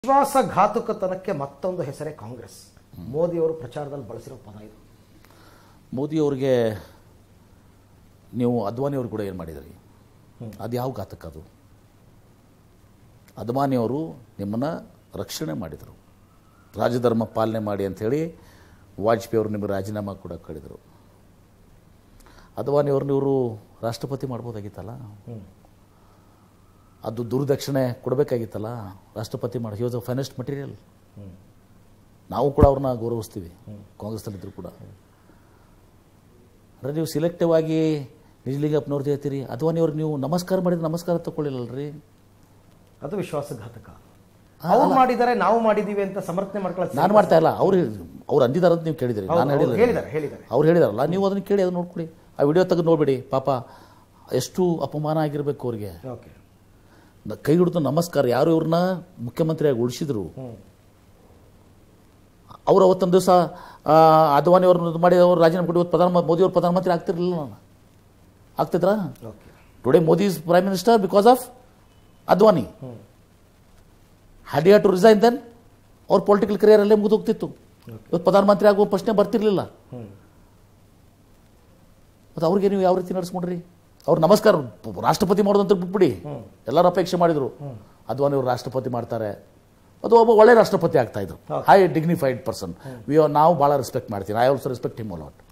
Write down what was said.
ವಿಶ್ವಾಸಘಾತುಕತನಕ್ಕೆ ಮತ್ತೊಂದು ಹೆಸರೇ ಕಾಂಗ್ರೆಸ್ ಮೋದಿಯವರು ಪ್ರಚಾರದಲ್ಲಿ ಬಳಸಿರೋ ಪದ ಇದು ಮೋದಿಯವ್ರಿಗೆ ನೀವು ಅದ್ವಾನಿಯವರು ಕೂಡ ಏನು ಮಾಡಿದ್ರಿ ಅದು ಯಾವ ಘಾತಕ ಅದು ಅದ್ವಾನಿಯವರು ನಿಮ್ಮನ್ನು ರಕ್ಷಣೆ ಮಾಡಿದರು ರಾಜಧರ್ಮ ಪಾಲನೆ ಮಾಡಿ ಅಂಥೇಳಿ ವಾಜಪೇಯಿ ಅವರು ನಿಮಗೆ ರಾಜೀನಾಮೆ ಕೂಡ ಕಳಿದರು ಅದ್ವಾನಿಯವ್ರನ್ನ ಇವರು ರಾಷ್ಟ್ರಪತಿ ಮಾಡ್ಬೋದಾಗಿತ್ತಲ್ಲ ಅದು ದುರ್ದಕ್ಷಿಣೆ ಕೊಡಬೇಕಾಗಿತ್ತಲ್ಲ ರಾಷ್ಟ್ರಪತಿ ಮಾಡಿ he was a finest material ನಾವು ಕೂಡ ಅವ್ರನ್ನ ಗೌರವಿಸ್ತೀವಿ ಕಾಂಗ್ರೆಸ್ನಲ್ಲಿದ್ದರು ಕೂಡ ಅಂದರೆ ನೀವು ಸಿಲೆಕ್ಟಿವ್ ಆಗಿ ನಿಜಲಿಂಗಪ್ಪನವ್ರದ್ದು ಹೇಳ್ತೀರಿ ಅಥವಾ ನೀವು ನೀವು ನಮಸ್ಕಾರ ಮಾಡಿದ್ರೆ ನಮಸ್ಕಾರ ತಗೊಳ್ಳಿಲ್ಲಲ್ರಿ ಅದು ವಿಶ್ವಾಸಘಾತಕ ಅವ್ರು ಮಾಡಿದ್ದಾರೆ ನಾವು ಮಾಡಿದೀವಿ ಅಂತ ಸಮರ್ಥನೆ ಮಾಡ್ಕೊಳ್ಳೋದು ನಾನು ಮಾಡ್ತಾ ಇಲ್ಲ ಅವ್ರು ಅವ್ರು ಅಂದಿದ್ದಾರೆ ಅಂತ ನೀವು ಕೇಳಿದಿರಿ ಹೌದು, ನಾನು ಅವ್ರು ಹೇಳಿಲ್ಲ ಹೇಳಿದ್ದಾರೆ ಹೇಳಿದ್ದಾರೆ ಅವ್ರು ಹೇಳಿದಾರಲ್ಲ ನೀವು ಅದನ್ನು ಕೇಳಿ ಅದನ್ನ ನೋಡ್ಕೊಳ್ಳಿ ಆ ವಿಡಿಯೋ ತೆಗೆದು ನೋಡ್ಬೇಡಿ ಪಾಪ ಎಷ್ಟು ಅಪಮಾನ ಆಗಿರಬೇಕು ಅವ್ರಿಗೆ ಓಕೆ ನ- ಕೈ ಹಿಡಿದು ನಮಸ್ಕಾರ ಯಾರು ಇವ್ರನ್ನ ಮುಖ್ಯಮಂತ್ರಿಯಾಗಿ ಉಳಿಸಿದ್ರು ಅವ್ರು ಅವತ್ತೊಂದು ದಿವಸ ಅದ್ವಾನಿ ಅವ್ರನ್ನ ಇದು ಮಾಡಿ ಅವ್ರು ರಾಜೀನಾಮೆ ಕೊಟ್ಟು ಇವತ್ತು ಪ್ರಧಾನ ಮೋದಿ ಅವ್ರು ಪ್ರಧಾನಮಂತ್ರಿ ಆಗ್ತಿರ್ಲಿಲ್ಲ ನಾನು ಆಗ್ತಿದ್ರಾ okay today Modi is prime minister because of Advani had you to resign then ಅವ್ರ ಪೊಲಿಟಿಕಲ್ ಕರಿಯರ್ ಅಲ್ಲೇ ಮುಗಿದೋಗ್ತಿತ್ತು ಇವತ್ತು ಪ್ರಧಾನಮಂತ್ರಿ ಆಗುವ ಪ್ರಶ್ನೆ ಬರ್ತಿರ್ಲಿಲ್ಲ ಮತ್ತು ಅವ್ರಿಗೆ ನೀವು ಯಾವ ರೀತಿ ನಡೆಸ್ಕೊಂಡ್ರಿ ಅವ್ರು ನಮಸ್ಕಾರ ರಾಷ್ಟ್ರಪತಿ ಮಾಡೋದಂತ ಬಿಟ್ಬಿಡಿ ಎಲ್ಲರೂ ಅಪೇಕ್ಷೆ ಮಾಡಿದ್ರು ಅದ್ವಾನಿ ಅವರು ರಾಷ್ಟ್ರಪತಿ ಮಾಡ್ತಾರೆ ಅದು ಒಬ್ಬ ಒಳ್ಳೆ ರಾಷ್ಟ್ರಪತಿ ಆಗ್ತಾ ಇದ್ರು ಹೈ ಡಿಗ್ನಿಫೈಡ್ ಪರ್ಸನ್ ವಿ ನಾವು ಭಾಳ ರೆಸ್ಪೆಕ್ಟ್ ಮಾಡ್ತೀನಿ I also respect him lot